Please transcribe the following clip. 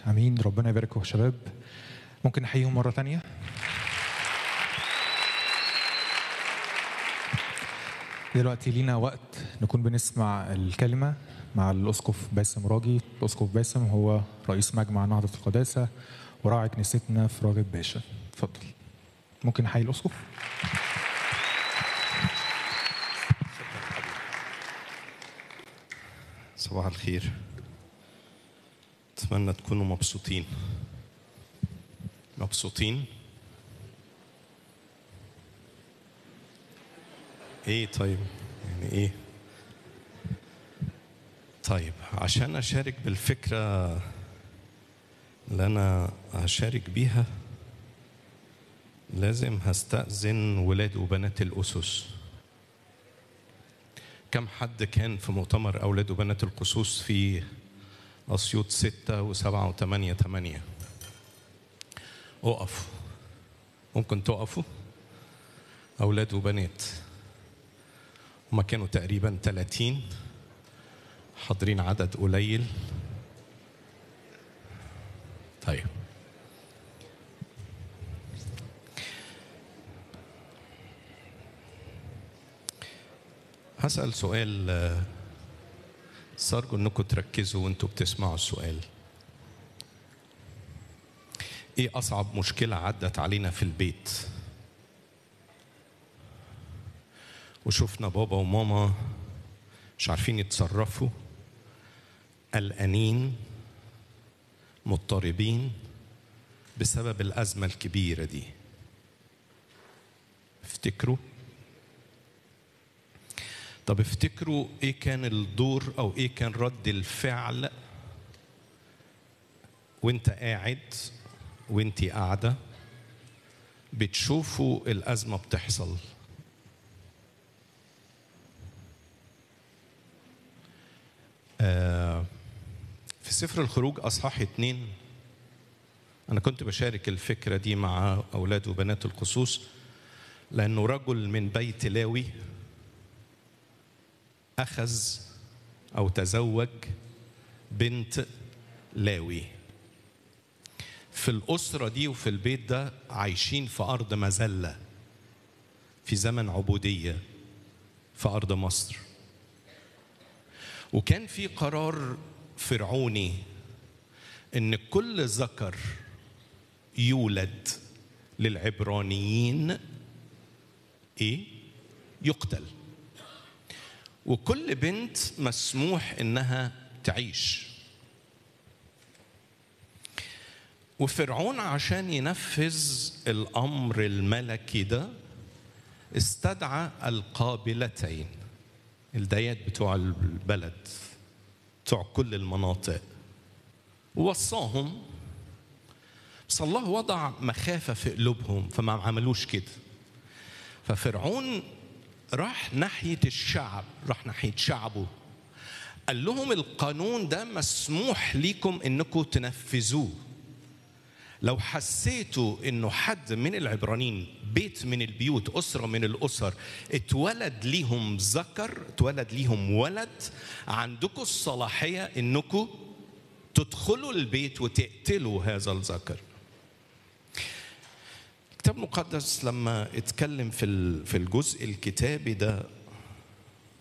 امين ربنا يبارككم يا شباب ممكن نحييهم مره تانية دلوقتي لينا وقت نكون بنسمع الكلمة مع الأسقف باسم راجي الأسقف باسم هو رئيس مجمع نهضة القداسة وراعي كنيستنا في راغب باشا اتفضل ممكن نحيي الأسقف صباح الخير اتمنى تكونوا مبسوطين مبسوطين ايه طيب يعني ايه طيب عشان اشارك بالفكره اللي انا هشارك بيها لازم هستأذن ولاد وبنات الأسس كم حد كان في مؤتمر أولاد وبنات القصوص في أسيوط ستة وسبعة وثمانية ثمانية اقفوا ممكن تقفوا أولاد وبنات هما كانوا تقريبا 30 حاضرين عدد قليل طيب هسأل سؤال آه، بس أرجو إنكم تركزوا وأنتوا بتسمعوا السؤال. إيه أصعب مشكلة عدت علينا في البيت؟ وشفنا بابا وماما مش عارفين يتصرفوا قلقانين مضطربين بسبب الأزمة الكبيرة دي. افتكروا طب افتكروا ايه كان الدور او ايه كان رد الفعل وانت قاعد وانت قاعده بتشوفوا الازمه بتحصل آه، في سفر الخروج اصحاح اتنين انا كنت بشارك الفكره دي مع اولاد وبنات القصوص لانه رجل من بيت لاوي أخذ أو تزوج بنت لاوي في الأسرة دي وفي البيت ده عايشين في أرض مذلة في زمن عبودية في أرض مصر وكان في قرار فرعوني إن كل ذكر يولد للعبرانيين إيه؟ يقتل وكل بنت مسموح انها تعيش وفرعون عشان ينفذ الامر الملكي ده استدعى القابلتين الديات بتوع البلد بتوع كل المناطق ووصاهم بس الله وضع مخافه في قلوبهم فما عملوش كده ففرعون راح ناحية الشعب راح ناحية شعبه قال لهم القانون ده مسموح ليكم انكم تنفذوه لو حسيتوا انه حد من العبرانيين بيت من البيوت اسره من الاسر اتولد ليهم ذكر اتولد ليهم ولد عندكم الصلاحيه انكم تدخلوا البيت وتقتلوا هذا الذكر الكتاب المقدس لما اتكلم في ال- في الجزء الكتابي ده